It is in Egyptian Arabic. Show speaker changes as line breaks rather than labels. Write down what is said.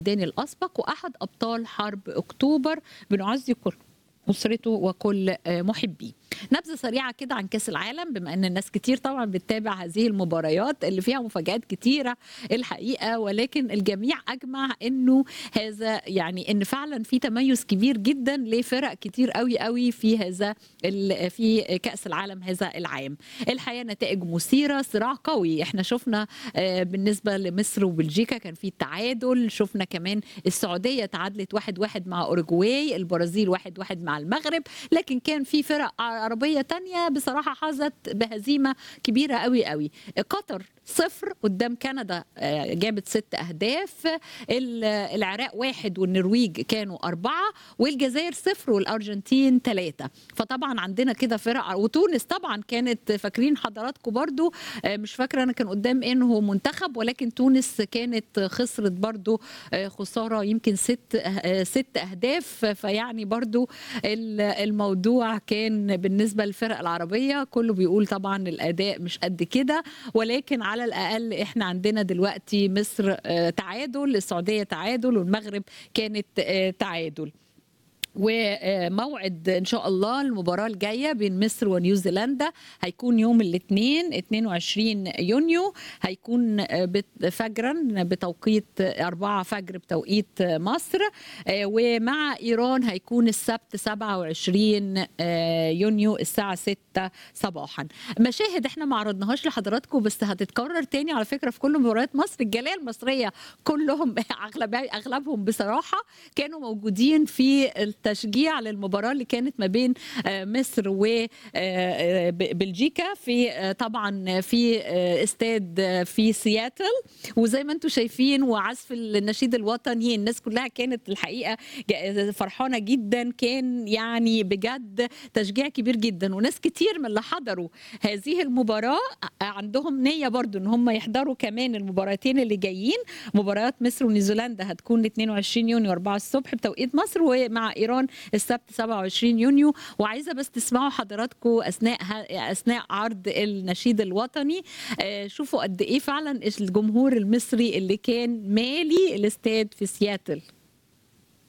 داني الأسبق وأحد أبطال حرب أكتوبر بنعزي كل أسرته وكل محبيه نبذة سريعة كده عن كأس العالم بما أن الناس كتير طبعا بتتابع هذه المباريات اللي فيها مفاجآت كتيرة الحقيقة ولكن الجميع أجمع أنه هذا يعني أن فعلا في تميز كبير جدا لفرق كتير قوي قوي في هذا في كأس العالم هذا العام الحقيقة نتائج مثيرة صراع قوي احنا شفنا بالنسبة لمصر وبلجيكا كان في تعادل شفنا كمان السعودية تعادلت واحد واحد مع أورجواي البرازيل واحد واحد مع المغرب لكن كان في فرق عربية تانية بصراحة حظت بهزيمة كبيرة قوي قوي قطر صفر قدام كندا جابت ست أهداف العراق واحد والنرويج كانوا أربعة والجزائر صفر والأرجنتين ثلاثة فطبعا عندنا كده فرق وتونس طبعا كانت فاكرين حضراتكم برضو مش فاكرة أنا كان قدام إنه منتخب ولكن تونس كانت خسرت برضو خسارة يمكن ست ست أهداف فيعني برضو الموضوع كان بالنسبة للفرق العربية كله بيقول طبعا الأداء مش قد كده ولكن على الاقل احنا عندنا دلوقتي مصر تعادل السعوديه تعادل والمغرب كانت تعادل وموعد ان شاء الله المباراه الجايه بين مصر ونيوزيلندا هيكون يوم الاثنين 22 يونيو هيكون فجرا بتوقيت 4 فجر بتوقيت مصر ومع ايران هيكون السبت 27 يونيو الساعه 6 صباحا مشاهد احنا ما عرضناهاش لحضراتكم بس هتتكرر تاني على فكره في كل مباريات مصر الجاليه المصريه كلهم اغلب اغلبهم بصراحه كانوا موجودين في التشجيع للمباراه اللي كانت ما بين مصر وبلجيكا في طبعا في استاد في سياتل وزي ما انتم شايفين وعزف النشيد الوطني الناس كلها كانت الحقيقه فرحانه جدا كان يعني بجد تشجيع كبير جدا وناس كتير من اللي حضروا هذه المباراه عندهم نيه برضو ان هم يحضروا كمان المباراتين اللي جايين مباريات مصر ونيوزيلندا هتكون 22 يونيو 4 الصبح بتوقيت مصر ومع ايران السبت 27 يونيو وعايزه بس تسمعوا حضراتكم اثناء اثناء عرض النشيد الوطني شوفوا قد ايه فعلا الجمهور المصري اللي كان مالي الاستاد في سياتل